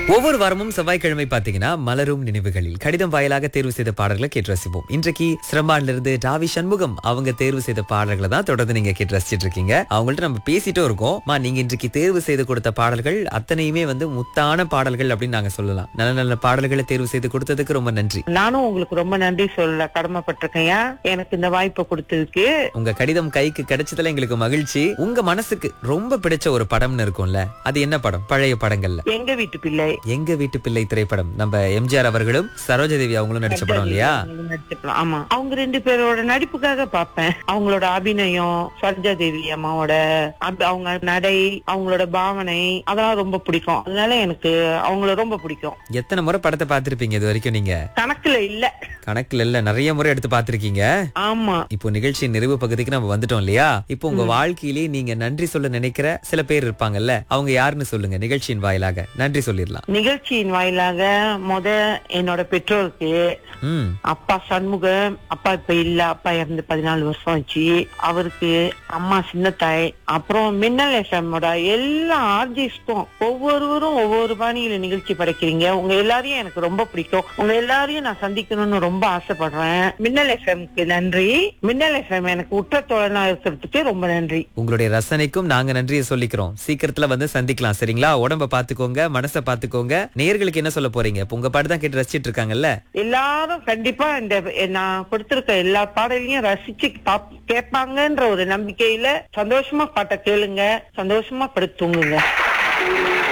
ஒவ்வொரு வாரமும் செவ்வாய்க்கிழமை பாத்தீங்கன்னா மலரும் நினைவுகளில் கடிதம் வாயிலாக தேர்வு செய்த பாடல்களை கேட்டு ரசிப்போம் இன்றைக்கு சிரம்பான்ல இருந்து டாவி சண்முகம் அவங்க தேர்வு செய்த பாடல்களை தான் தொடர்ந்து நீங்க கேட்டு ரசிச்சிட்டு இருக்கீங்க அவங்கள்ட்ட நம்ம பேசிட்டும் இருக்கோம் மா நீங்க இன்றைக்கு தேர்வு செய்து கொடுத்த பாடல்கள் அத்தனையுமே வந்து முத்தான பாடல்கள் அப்படின்னு நாங்க சொல்லலாம் நல்ல நல்ல பாடல்களை தேர்வு செய்து கொடுத்ததுக்கு ரொம்ப நன்றி நானும் உங்களுக்கு ரொம்ப நன்றி சொல்ல கடமைப்பட்டிருக்கேன்யா எனக்கு இந்த வாய்ப்பை கொடுத்ததுக்கு உங்க கடிதம் கைக்கு கிடைச்சதுல எங்களுக்கு மகிழ்ச்சி உங்க மனசுக்கு ரொம்ப பிடிச்ச ஒரு படம்னு இருக்கும்ல அது என்ன படம் பழைய படங்கள்ல எங்க வீட்டு பிள்ளை எங்க வீட்டு பிள்ளை திரைப்படம் நம்ம எம்ஜிஆர் அவர்களும் சரோஜதேவி அவங்களும் நடிச்ச படம் இல்லையா நடிச்சுக்கலாம். ஆமா அவங்க ரெண்டு பேரோட நடிப்புக்காக பாப்பேன் அவங்களோட அபிநயம் சரோஜா தேவி அம்மாவோட அப- அவங்க நடை அவங்களோட பாவனை அதெல்லாம் ரொம்ப பிடிக்கும் அதனால எனக்கு அவங்கள ரொம்ப பிடிக்கும் எத்தனை முறை படத்தை பார்த்திருப்பீங்க இது வரைக்கும் நீங்க கணக்குல இல்ல கணக்குல இல்ல நிறைய முறை எடுத்து பார்த்திருக்கீங்க ஆமா இப்போ நிகழ்ச்சி நிறைவு பகுதிக்கு நம்ம வந்துட்டோம் இல்லையா இப்போ உங்க வாழ்க்கையிலே நீங்க நன்றி சொல்ல நினைக்கிற சில பேர் இருப்பாங்கல்ல அவங்க யாருன்னு சொல்லுங்க நிகழ்ச்சியின் வாயிலாக நன்றி சொல்லிடலாம் நிகழ்ச்சியின் வாயிலாக முத என்னோட பெற்றோருக்கு ம் அப்பா சண்முகம் அப்பா இப்ப இல்ல அப்பா இறந்து பதினாலு வருஷம் ஆச்சு அவருக்கு அம்மா சின்னத்தாய் அப்புறம் மின்னல் எஃப்எம்மோட எல்லா ஆர்ஜிஸ்டும் ஒவ்வொருவரும் ஒவ்வொரு பாணியில நிகழ்ச்சி படைக்கிறீங்க உங்க எல்லாரையும் எனக்கு ரொம்ப பிடிக்கும் உங்க எல்லாரையும் நான் சந்திக்கணும்னு ரொம்ப ஆசைப்படுறேன் மின்னல் எஃப்எம்க்கு நன்றி மின்னல் எஃப்எம் எனக்கு உற்ற தோழனா இருக்கிறதுக்கு ரொம்ப நன்றி உங்களுடைய ரசனைக்கும் நாங்க நன்றியை சொல்லிக்கிறோம் சீக்கிரத்துல வந்து சந்திக்கலாம் சரிங்களா உடம்ப பாத்துக்கோங்க மனசை பாத்துக்கோங்க நேயர்களுக்கு என்ன சொல்ல போறீங்க இப்ப உங்க பாட்டு தான் கேட்டு ரசிச்சிட்டு இருக்காங்கல்ல எல்லாரும் கண்டிப்பா இந்த நான் கொடுத்திருக்க எல்லா பாடலையும் ரசிச்சு பாப்- கேட்பாங்கன்ற ஒரு நம்பிக்கையில சந்தோஷமா பாட்டை கேளுங்க சந்தோஷமா படுத்து தூங்குங்க